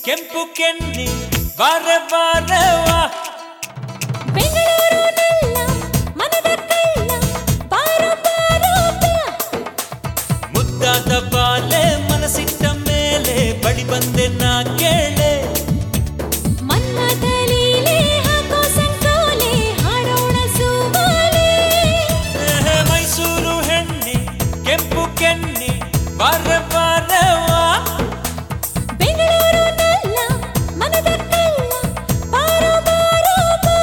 ಕೆಂಪು ಕೆನ್ನಿ ಬಾರ ಬಾರವಾ ಬೆಂಗಳೂರುನೆಲ್ಲ ಮನದ ಕಳ್ಳ ಬಾರೋ ಬಾರೋ ಬಾ. ಮುದ್ದಾದ ಬಾಲೆ ಮನಸ್ಸಿಟ್ಟ ಮೇಲೆ ಬಳಿ ಬಂದೆ ನಾ ಕೇಳೆ ಮನ್ಮಥ ಲೀಲೆ ಹಾಕೋ ಸಂಕೋಲೆ ಹಾಡೋಣ ಸುಮಾಲೆ ಏಹ್, ಮೈಸೂರು ಹೆಣ್ಣೆ ಕೆಂಪು ಕೆನ್ನಿ ಬಾರ ಬಾರವಾ ಬೆಂಗಳೂರುನೆಲ್ಲ ಮನದ ಕಳ್ಳ ಬಾರೋ ಬಾರೋ ಬಾ.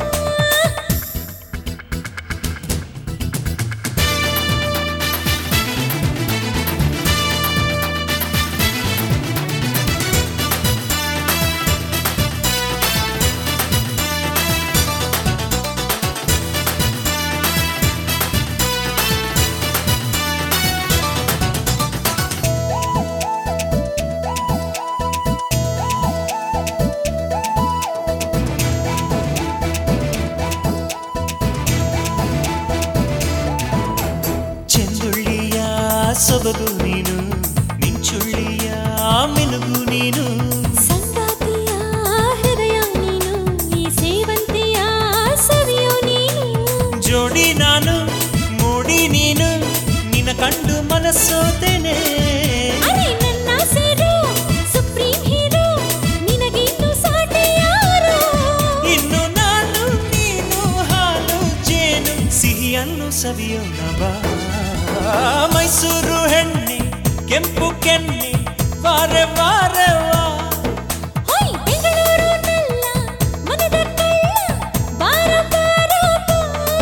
ಚೆಂದುಳ್ಳಿಯ ಸೊಬಗು ನೀನು ಮಿಂಚುಳ್ಳಿಯ ಮಿನುಗು ನೀನು ಸಂಗಾತಿಯ ಹೃದಯ ನೀನು ಈ ಸೇವಂತಿಯ ಸವಿಯೋ ನೀನು ಜೋಡಿ ನಾನು ಮೂಡಿ ನೀನು ನಿನ್ನ ಕಂಡು ಮನಸ್ಸೋತೇನೆ ಅರೆ ನನ್ನ ಸೇರೋ ಸುಪ್ರೀಂ ಹೀರೋ ನಿನಗಿನ್ನು ಸಾಟಿ ಯಾರು ಇನ್ನು ನಾನು ನೀನು ಹಾಲು ಜೇನು ಸಿಹಿಯನ್ನು ಸವಿಯೋಣ ಬಾ ಮೈಸೂರು ಹೆಣ್ಣೆ ಕೆಂಪು ಕೆನ್ನೆ ವಾರ ವಾರವಾ ಹೋಯ್ ಬೆಂಗಳೂರುನೆಲ್ಲ ಮನದ ಕಳ್ಳ ಬಾರೋ ಬಾರೋ ಬಾ.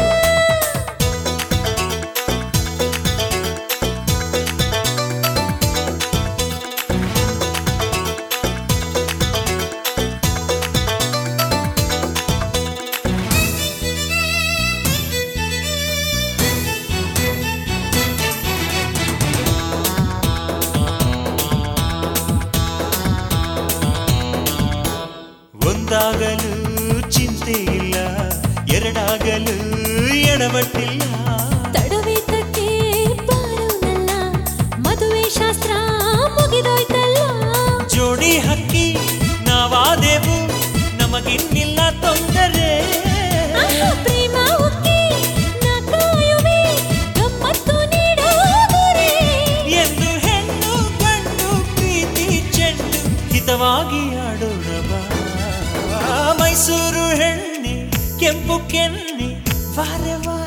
ಒಂದಾಗಲು ಚಿಂತೆ ಇಲ್ಲ ಎರಡಾಗಲು ಎಡವಟ್ಟಿಲ್ಲ ತಡವೇತಕ್ಕೆ ಬಾರೋ ನನ್ನ ಮದುವೆ ಶಾಸ್ತ್ರ ಮುಗಿದೋಯ್ತಲ್ಲ ಜೋಡಿ ಹಕ್ಕಿ ನಾವಾದೆವು ನಮಗಿನ್ನಿಲ್ಲ ತೊಂದರೆ ಆಹಾ, ಪ್ರೇಮ ಉಕ್ಕಿ ನಾ ಕಾಯುವೆ ಗಮ್ಮತ್ತು ನೀಡೋದರೆ ಎಂದು ಹೆಣ್ಣು ಗಂಡು ಪ್ರೀತಿ ಚೆಂಡು ಹಿತವಾಗಿ ಆಡೋಣ ಬಾ ಮೈಸೂರು ಹೆಣ್ಣೆ ಕೆಂಪು ಕೆನ್ನೆ ವಾರ ವಾರ